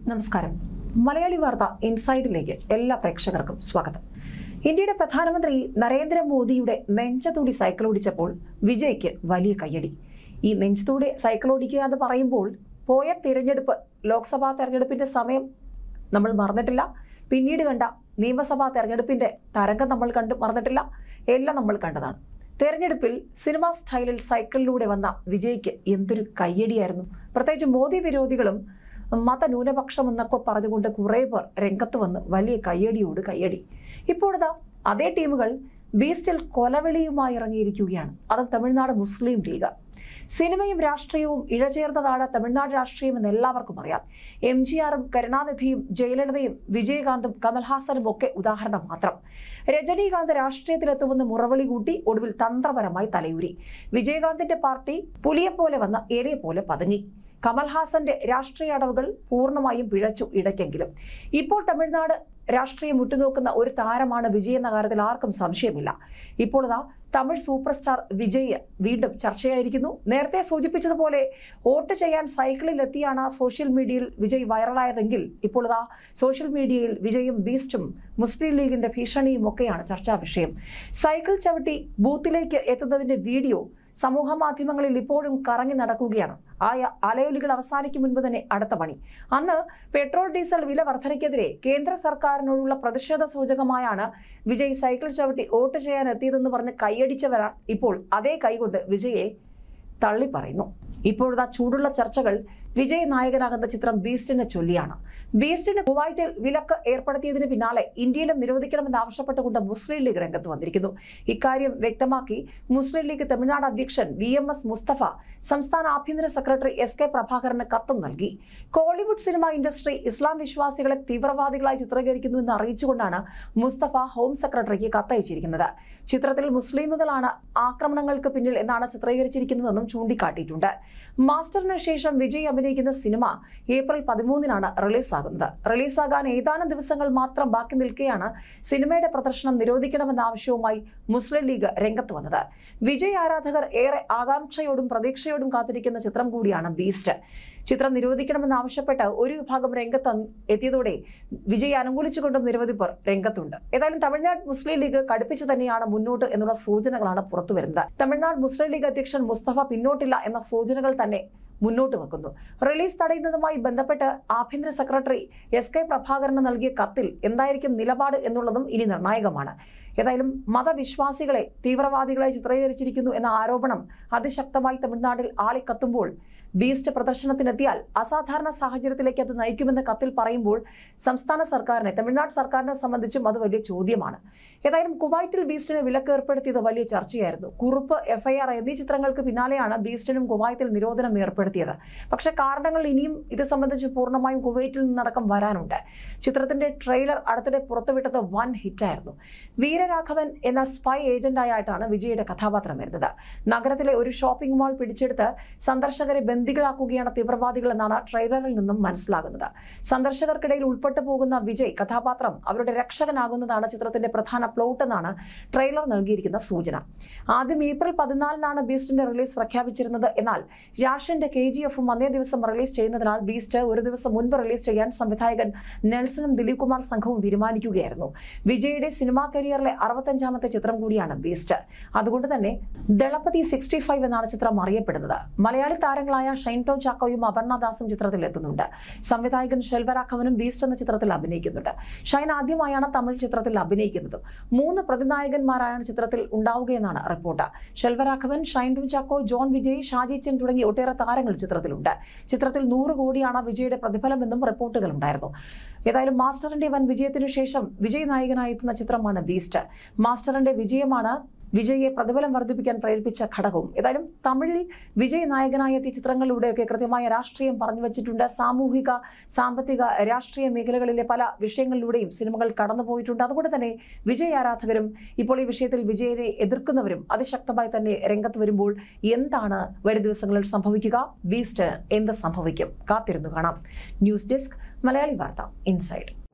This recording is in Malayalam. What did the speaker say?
നമസ്കാരം മലയാളി വാർത്ത ഇൻസൈഡിലേക്ക് എല്ലാ പ്രേക്ഷകർക്കും സ്വാഗതം ഇന്ത്യയുടെ പ്രധാനമന്ത്രി നരേന്ദ്രമോദിയുടെ നെഞ്ചത്തൂടി സൈക്കിൾ ഓടിച്ചപ്പോൾ വിജയ്ക്ക് വലിയ കയ്യടി ഈ നെഞ്ചത്തൂടി സൈക്കിൾ ഓടിക്കുക എന്ന് പറയുമ്പോൾ പോയ തിരഞ്ഞെടുപ്പ് ലോക്സഭാ തെരഞ്ഞെടുപ്പിന്റെ സമയം നമ്മൾ മറന്നിട്ടില്ല പിന്നീട് കണ്ട നിയമസഭാ തെരഞ്ഞെടുപ്പിന്റെ തരംഗം നമ്മൾ കണ്ട് മറന്നിട്ടില്ല എല്ലാം നമ്മൾ കണ്ടതാണ് തെരഞ്ഞെടുപ്പിൽ സിനിമാ സ്റ്റൈലിൽ സൈക്കിളിലൂടെ വന്ന വിജയ്ക്ക് എന്തൊരു കയ്യടിയായിരുന്നു പ്രത്യേകിച്ച് മോദി വിരോധികളും മതന്യൂനപക്ഷം എന്നൊക്കെ പറഞ്ഞുകൊണ്ട് കുറേ പേർ രംഗത്ത് വന്ന് വലിയ കയ്യടിയോട് കയ്യടി ഇപ്പോഴിതാ അതേ ടീമുകൾ ബീസ്റ്റിൽ കൊലവിളിയുമായി ഇറങ്ങിയിരിക്കുകയാണ് അത് തമിഴ്നാട് മുസ്ലിം ലീഗ് സിനിമയും രാഷ്ട്രീയവും ഇഴചേർന്നതാണ് തമിഴ്നാട് രാഷ്ട്രീയം എന്ന് എല്ലാവർക്കും അറിയാം എം ജി ആറും കരുണാനിധിയും ജയലളിതയും വിജയകാന്തും കമൽഹാസനും ഒക്കെ ഉദാഹരണം മാത്രം രജനീകാന്ത് രാഷ്ട്രീയത്തിലെത്തുമെന്ന് മുറവിളി കൂട്ടി ഒടുവിൽ തന്ത്രപരമായി തലയൂരി വിജയകാന്തിന്റെ പാർട്ടി പുലിയെപ്പോലെ വന്ന എലിയെ പോലെ പതുങ്ങി കമൽഹാസന്റെ രാഷ്ട്രീയ അടവുകൾ പൂർണ്ണമായും പിഴച്ചു ഇടയ്ക്കെങ്കിലും ഇപ്പോൾ തമിഴ്നാട് രാഷ്ട്രീയം ഉറ്റുനോക്കുന്ന ഒരു താരമാണ് വിജയ് എന്ന കാര്യത്തിൽ ആർക്കും സംശയമില്ല ഇപ്പോൾ ഇതാ തമിഴ് സൂപ്പർ സ്റ്റാർ വിജയ് വീണ്ടും ചർച്ചയായിരിക്കുന്നു നേരത്തെ സൂചിപ്പിച്ചതുപോലെ വോട്ട് ചെയ്യാൻ സൈക്കിളിൽ എത്തിയാണ് സോഷ്യൽ മീഡിയയിൽ വിജയ് വൈറലായതെങ്കിൽ ഇപ്പോൾ ഇതാ സോഷ്യൽ മീഡിയയിൽ വിജയും ബീസ്റ്റും മുസ്ലിം ലീഗിന്റെ ഭീഷണിയും ഒക്കെയാണ് ചർച്ചാ വിഷയം സൈക്കിൾ ചവിട്ടി ബൂത്തിലേക്ക് എത്തുന്നതിന്റെ വീഡിയോ സമൂഹ മാധ്യമങ്ങളിൽ ഇപ്പോഴും കറങ്ങി നടക്കുകയാണ് ആ അലയൊലികൾ അവസാനിക്കും മുൻപ് തന്നെ അടുത്ത പണി അന്ന് പെട്രോൾ ഡീസൽ വില വർധനയ്ക്കെതിരെ കേന്ദ്ര സർക്കാരിനോടുള്ള പ്രതിഷേധ സൂചകമായാണ് വിജയ് സൈക്കിൾ ചവിട്ടി വോട്ട് ചെയ്യാൻ എത്തിയതെന്ന് പറഞ്ഞ് കൈയടിച്ചവരാണ് ഇപ്പോൾ അതേ കൈകൊണ്ട് വിജയെ തള്ളി പറയുന്നു ഇപ്പോഴത്തെ ചൂടുള്ള ചർച്ചകൾ വിജയ് നായകനാകുന്ന ചിത്രം ബീസ്റ്റിനെ ചൊല്ലിയാണ് ബീസ്റ്റിന് കുവൈറ്റിൽ വിലക്ക് ഏർപ്പെടുത്തിയതിന് പിന്നാലെ ഇന്ത്യയിലും നിരോധിക്കണമെന്ന് ആവശ്യപ്പെട്ടുകൊണ്ട് മുസ്ലിം ലീഗ് രംഗത്ത് വന്നിരിക്കുന്നു ഇക്കാര്യം വ്യക്തമാക്കി മുസ്ലിം ലീഗ് തമിഴ്നാട് അധ്യക്ഷൻ വി എം എസ് മുസ്തഫ സംസ്ഥാന ആഭ്യന്തര സെക്രട്ടറി എസ് കെ പ്രഭാകരന് കത്തും നൽകി കോളിവുഡ് സിനിമ ഇൻഡസ്ട്രി ഇസ്ലാം വിശ്വാസികളെ തീവ്രവാദികളായി ചിത്രീകരിക്കുന്നു എന്ന് അറിയിച്ചുകൊണ്ടാണ് മുസ്തഫ ഹോം സെക്രട്ടറിക്ക് കത്തയച്ചിരിക്കുന്നത് ചിത്രത്തിൽ മുസ്ലിമുകളാണ് ആക്രമണങ്ങൾക്ക് പിന്നിൽ എന്നാണ് ചിത്രീകരിച്ചിരിക്കുന്നതെന്നും ചൂണ്ടിക്കാട്ടിയിട്ടുണ്ട് മാസ്റ്ററിന് ശേഷം വിജയ് അഭിനയിക്കുന്ന സിനിമ ഏപ്രിൽ പതിമൂന്നിനാണ് റിലീസാകുന്നത് റിലീസാകാൻ ഏതാനും ദിവസങ്ങൾ മാത്രം ബാക്കി നിൽക്കെയാണ് സിനിമയുടെ പ്രദർശനം നിരോധിക്കണമെന്ന ആവശ്യവുമായി മുസ്ലിം ലീഗ് രംഗത്ത് വന്നത് വിജയ് ആരാധകർ ഏറെ ആകാംക്ഷയോടും പ്രതീക്ഷയോടും കാത്തിരിക്കുന്ന ചിത്രം കൂടിയാണ് ബീസ്റ്റ് ചിത്രം നിരോധിക്കണമെന്ന് ആവശ്യപ്പെട്ട് ഒരു വിഭാഗം രംഗത്ത് എത്തിയതോടെ വിജയ് അനുകൂലിച്ചുകൊണ്ടും നിരവധി പേർ രംഗത്തുണ്ട് ഏതായാലും തമിഴ്നാട് മുസ്ലിം ലീഗ് കടുപ്പിച്ചു തന്നെയാണ് മുന്നോട്ട് എന്നുള്ള സൂചനകളാണ് പുറത്തുവരുന്നത് തമിഴ്നാട് മുസ്ലിം ലീഗ് അധ്യക്ഷൻ മുസ്തഫ പിന്നോട്ടില്ല എന്ന സൂചനകൾ തന്നെ മുന്നോട്ട് വെക്കുന്നു റിലീസ് തടയുന്നതുമായി ബന്ധപ്പെട്ട് ആഭ്യന്തര സെക്രട്ടറി എസ് കെ പ്രഭാകരന് നൽകിയ കത്തിൽ എന്തായിരിക്കും നിലപാട് എന്നുള്ളതും ഇനി നിർണായകമാണ് ഏതായാലും മതവിശ്വാസികളെ തീവ്രവാദികളെ ചിത്രീകരിച്ചിരിക്കുന്നു എന്ന ആരോപണം അതിശക്തമായി തമിഴ്നാട്ടിൽ ആളിക്കത്തുമ്പോൾ ബീസ്റ്റ് പ്രദർശനത്തിനെത്തിയാൽ അസാധാരണ സാഹചര്യത്തിലേക്ക് അത് നയിക്കുമെന്ന് കത്തിൽ പറയുമ്പോൾ സംസ്ഥാന സർക്കാരിനെ തമിഴ്നാട് സർക്കാരിനെ സംബന്ധിച്ചും അത് വലിയ ചോദ്യമാണ് ഏതായാലും കുവൈറ്റിൽ ബീസ്റ്റിന് വിലക്ക് ഏർപ്പെടുത്തിയത് വലിയ ചർച്ചയായിരുന്നു കുറുപ്പ് എഫ്ഐആർ എന്നീ ചിത്രങ്ങൾക്ക് പിന്നാലെയാണ് ബീസ്റ്റിനും കുവൈത്തിൽ നിരോധനം ഏർപ്പെടുത്തിയത് പക്ഷേ കാരണങ്ങൾ ഇനിയും ഇത് സംബന്ധിച്ച് പൂർണ്ണമായും കുവൈറ്റിൽ നിന്നടക്കം വരാനുണ്ട് ചിത്രത്തിന്റെ ട്രെയിലർ അടുത്തിടെ പുറത്തുവിട്ടത് വൻ ഹിറ്റായിരുന്നു വീരരാഘവൻ എന്ന സ്പൈ ഏജന്റായിട്ടാണ് വിജയുടെ കഥാപാത്രം വരുന്നത് നഗരത്തിലെ ഒരു ഷോപ്പിംഗ് മാൾ പിടിച്ചെടുത്ത് സന്ദർശകരെ ബന്ദികളാക്കുകയാണ് തീവ്രവാദികൾ എന്നാണ് ട്രെയിലറിൽ നിന്നും മനസ്സിലാകുന്നത് സന്ദർശകർക്കിടയിൽ ഉൾപ്പെട്ടു പോകുന്ന വിജയ് കഥാപാത്രം അവരുടെ രക്ഷകനാകുന്നതാണ് ചിത്രത്തിന്റെ പ്രധാന പ്ലോട്ട് എന്നാണ് ട്രെയിലർ നൽകിയിരിക്കുന്ന സൂചന ആദ്യം ഏപ്രിൽ പതിനാലിനാണ് ബീസ്റ്റിന്റെ റിലീസ് പ്രഖ്യാപിച്ചിരുന്നത് എന്നാൽ രാഷ്യന്റെ കെ ജി എഫും അന്നേ ദിവസം റിലീസ് ചെയ്യുന്നതിനാൽ ബീസ്റ്റ് ഒരു ദിവസം മുൻപ് റിലീസ് ചെയ്യാൻ സംവിധായകൻ നെൽസണും ദിലീപ് കുമാർ സംഘവും തീരുമാനിക്കുകയായിരുന്നു വിജയുടെ സിനിമാ കരിയറിലെ അറുപത്തഞ്ചാമത്തെ ചിത്രം കൂടിയാണ് ബീസ്റ്റ് അതുകൊണ്ട് തന്നെ ദളപതി സിക്സ്റ്റി ഫൈവ് എന്നാണ് ചിത്രം അറിയപ്പെടുന്നത് മലയാളി താരങ്ങളായ ഷൈൻടോ ചാക്കോയും അപർണദാസും ചിത്രത്തിൽ എത്തുന്നുണ്ട് സംവിധായകൻ ഷെൽവരാഘവനും ബീസ്റ്റ് എന്ന ചിത്രത്തിൽ അഭിനയിക്കുന്നുണ്ട് ഷൈൻ ആദ്യമായാണ് തമിഴ് ചിത്രത്തിൽ അഭിനയിക്കുന്നത് മൂന്ന് പ്രതിനായകന്മാരായാണ് ചിത്രത്തിൽ ഉണ്ടാവുകയെന്നാണ് റിപ്പോർട്ട് ഷെൽവരാഘവൻ ഷൈൻടോ ചാക്കോ ജോൺ വിജയ് ഷാജി ചെൻ തുടങ്ങി ഒട്ടേറെ താരങ്ങൾ ചിത്രത്തിലുണ്ട് ചിത്രത്തിൽ നൂറ് കോടിയാണ് വിജയുടെ പ്രതിഫലമെന്നും റിപ്പോർട്ടുകൾ ഉണ്ടായിരുന്നു ഏതായാലും മാസ്റ്ററിന്റെ വൻ വിജയത്തിനു ശേഷം വിജയ് നായകനായി എത്തുന്ന ചിത്രമാണ് ബീസ്റ്റ് മാസ്റ്ററിന്റെ വിജയമാണ് വിജയെ പ്രതിഫലം വർദ്ധിപ്പിക്കാൻ പ്രേരിപ്പിച്ച ഘടകവും ഏതായാലും തമിഴിൽ വിജയ് നായകനായി എത്തിയ ചിത്രങ്ങളിലൂടെയൊക്കെ കൃത്യമായ രാഷ്ട്രീയം പറഞ്ഞു വച്ചിട്ടുണ്ട് സാമൂഹിക സാമ്പത്തിക രാഷ്ട്രീയ മേഖലകളിലെ പല വിഷയങ്ങളിലൂടെയും സിനിമകൾ കടന്നുപോയിട്ടുണ്ട് അതുകൊണ്ട് തന്നെ വിജയ് ആരാധകരും ഇപ്പോൾ ഈ വിഷയത്തിൽ വിജയനെ എതിർക്കുന്നവരും അതിശക്തമായി തന്നെ രംഗത്ത് വരുമ്പോൾ എന്താണ് വരും ദിവസങ്ങളിൽ സംഭവിക്കുക ബീസ്റ്റ് എന്ത് സംഭവിക്കും കാത്തിരുന്നു കാണാം ന്യൂസ് ഡെസ്ക് മലയാളി വാർത്ത ഇൻസൈഡ്